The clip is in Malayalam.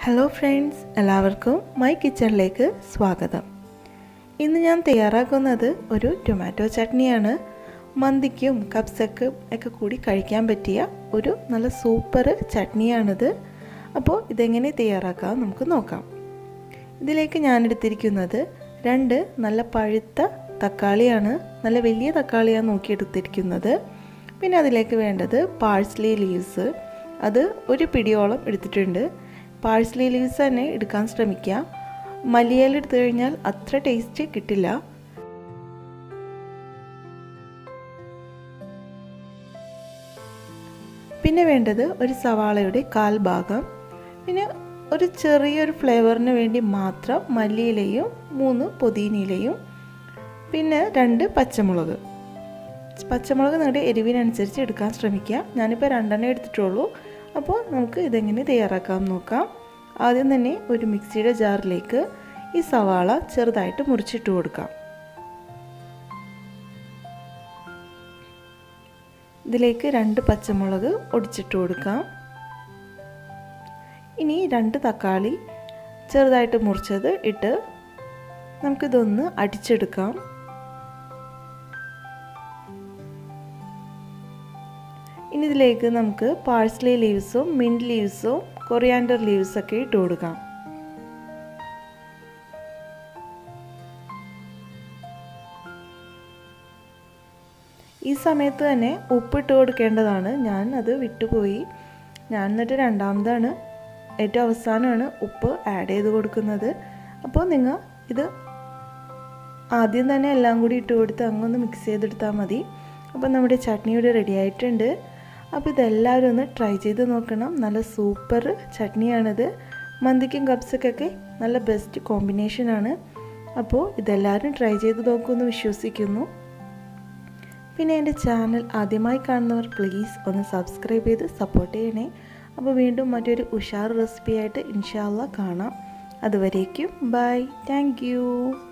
ഹലോ ഫ്രണ്ട്സ് എല്ലാവർക്കും മൈ കിച്ചണിലേക്ക് സ്വാഗതം ഇന്ന് ഞാൻ തയ്യാറാക്കുന്നത് ഒരു ടൊമാറ്റോ ചട്നിയാണ് മന്തിക്കും കപ്സക്കും ഒക്കെ കൂടി കഴിക്കാൻ പറ്റിയ ഒരു നല്ല സൂപ്പർ ചട്നിയാണിത് അപ്പോൾ ഇതെങ്ങനെ തയ്യാറാക്കാം നമുക്ക് നോക്കാം ഇതിലേക്ക് ഞാൻ എടുത്തിരിക്കുന്നത് രണ്ട് നല്ല പഴുത്ത തക്കാളിയാണ് നല്ല വലിയ തക്കാളിയാണ് നോക്കിയെടുത്തിരിക്കുന്നത് പിന്നെ അതിലേക്ക് വേണ്ടത് പാഴ്സ്ലി ലീവ്സ് അത് ഒരു പിടിയോളം എടുത്തിട്ടുണ്ട് പാഴ്സ്ലി ലീവ്സ് തന്നെ എടുക്കാൻ ശ്രമിക്കുക മല്ലിയില എടുത്തു കഴിഞ്ഞാൽ അത്ര ടേസ്റ്റ് കിട്ടില്ല പിന്നെ വേണ്ടത് ഒരു സവാളയുടെ കാൽ ഭാഗം പിന്നെ ഒരു ചെറിയൊരു ഫ്ലേവറിന് വേണ്ടി മാത്രം മല്ലിയിലയും മൂന്ന് പുതിനയിലയും പിന്നെ രണ്ട് പച്ചമുളക് പച്ചമുളക് നിങ്ങളുടെ എരിവിനനുസരിച്ച് എടുക്കാൻ ശ്രമിക്കുക ഞാനിപ്പോൾ രണ്ടെണ്ണം എടുത്തിട്ടുള്ളൂ അപ്പോൾ നമുക്ക് ഇതെങ്ങനെ തയ്യാറാക്കാം നോക്കാം ആദ്യം തന്നെ ഒരു മിക്സിയുടെ ജാറിലേക്ക് ഈ സവാള ചെറുതായിട്ട് മുറിച്ചിട്ട് കൊടുക്കാം ഇതിലേക്ക് രണ്ട് പച്ചമുളക് ഒടിച്ചിട്ട് കൊടുക്കാം ഇനി രണ്ട് തക്കാളി ചെറുതായിട്ട് മുറിച്ചത് ഇട്ട് നമുക്കിതൊന്ന് അടിച്ചെടുക്കാം ഇനി ഇതിലേക്ക് നമുക്ക് പാഴ്സ്ലി ലീവ്സും മിൻറ്റ് ലീവ്സും കൊറിയാൻഡർ ലീവ്സൊക്കെ ഇട്ട് കൊടുക്കാം ഈ സമയത്ത് തന്നെ ഉപ്പിട്ട് കൊടുക്കേണ്ടതാണ് ഞാൻ അത് വിട്ടുപോയി ഞാൻ എന്നിട്ട് രണ്ടാമതാണ് ഏറ്റവും അവസാനമാണ് ഉപ്പ് ആഡ് ചെയ്ത് കൊടുക്കുന്നത് അപ്പോൾ നിങ്ങൾ ഇത് ആദ്യം തന്നെ എല്ലാം കൂടി ഇട്ട് കൊടുത്ത് അങ്ങൊന്ന് മിക്സ് ചെയ്തെടുത്താൽ മതി അപ്പോൾ നമ്മുടെ ചട്നി ഇവിടെ റെഡി ആയിട്ടുണ്ട് അപ്പോൾ ഇതെല്ലാവരും ഒന്ന് ട്രൈ ചെയ്ത് നോക്കണം നല്ല സൂപ്പർ ചട്നിയാണിത് മന്തിക്കും കപ്സക്കൊക്കെ നല്ല ബെസ്റ്റ് കോമ്പിനേഷനാണ് അപ്പോൾ ഇതെല്ലാവരും ട്രൈ ചെയ്ത് നോക്കുമെന്ന് വിശ്വസിക്കുന്നു പിന്നെ എൻ്റെ ചാനൽ ആദ്യമായി കാണുന്നവർ പ്ലീസ് ഒന്ന് സബ്സ്ക്രൈബ് ചെയ്ത് സപ്പോർട്ട് ചെയ്യണേ അപ്പോൾ വീണ്ടും മറ്റൊരു ഉഷാർ റെസിപ്പി ആയിട്ട് ഇൻഷാല്ല കാണാം അതുവരേക്കും ബൈ താങ്ക്